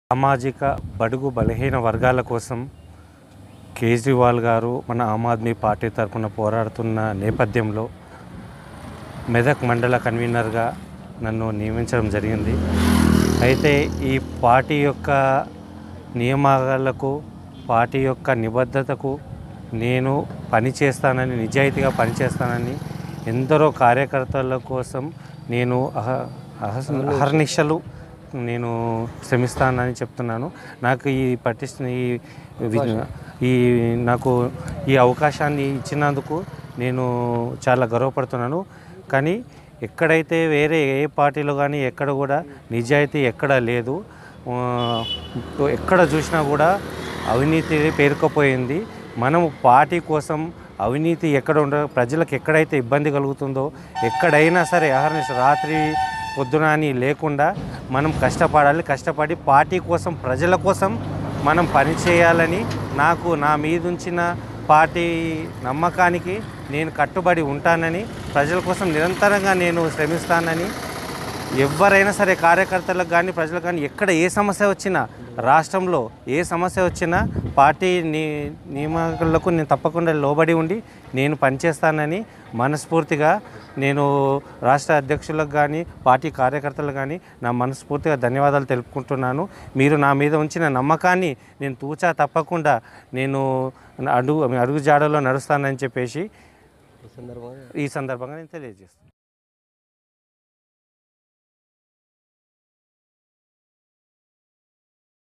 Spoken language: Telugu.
సామాజిక బడుగు బలహీన వర్గాల కోసం కేజ్రీవాల్ గారు మన ఆమ్ ఆద్మీ పార్టీ తరఫున పోరాడుతున్న నేపథ్యంలో మెదక్ మండల కన్వీనర్గా నన్ను నియమించడం జరిగింది అయితే ఈ పార్టీ యొక్క నియమాలకు పార్టీ యొక్క నిబద్ధతకు నేను పనిచేస్తానని నిజాయితీగా పనిచేస్తానని ఎందరో కార్యకర్తల కోసం నేను అహ అహ- అహర్నిశలు నేను శ్రమిస్తానని చెప్తున్నాను నాకు ఈ పటిష్ట ఈ వి- ఈ నాకు ఈ అవకాశాన్ని ఇచ్చినందుకు నేను చాలా గర్వపడుతున్నాను కానీ ఎక్కడైతే వేరే ఏ పార్టీలో కానీ ఎక్కడ కూడా నిజాయితీ ఎక్కడ లేదు ఆ, ఎక్కడ చూసినా కూడా అవినీతి పేరుకుపోయింది మనము పార్టీ కోసం అవినీతి ఎక్కడ ఉండ ప్రజలకు ఎక్కడైతే ఇబ్బంది కలుగుతుందో ఎక్కడైనా సరే అహర్నిశ రాత్రి పొద్దున అని లేకుండా మనం కష్టపడాలి కష్టపడి పార్టీ కోసం ప్రజల కోసం మనం పని చేయాలని నాకు నా మీద ఉంచిన పార్టీ నమ్మకానికి నేను కట్టుబడి ఉంటానని ప్రజల కోసం నిరంతరంగా నేను శ్రమిస్తానని ఎవరైనా సరే కార్యకర్తలకు కానీ ప్రజలకు కానీ ఎక్కడ ఏ సమస్య వచ్చినా రాష్ట్రంలో ఏ సమస్య వచ్చినా పార్టీ ని నియమాలకు నేను తప్పకుండా లోబడి ఉండి నేను పనిచేస్తానని మనస్ఫూర్తిగా నేను రాష్ట్ర అధ్యక్షులకు కానీ పార్టీ కార్యకర్తలకు కానీ నా మనస్ఫూర్తిగా ధన్యవాదాలు తెలుపుకుంటున్నాను మీరు నా మీద ఉంచిన నమ్మకాన్ని నేను తూచా తప్పకుండా నేను అడుగు అడుగు జాడలో నడుస్తానని చెప్పేసి ఈ సందర్భంగా ఈ సందర్భంగా నేను తెలియజేస్తాను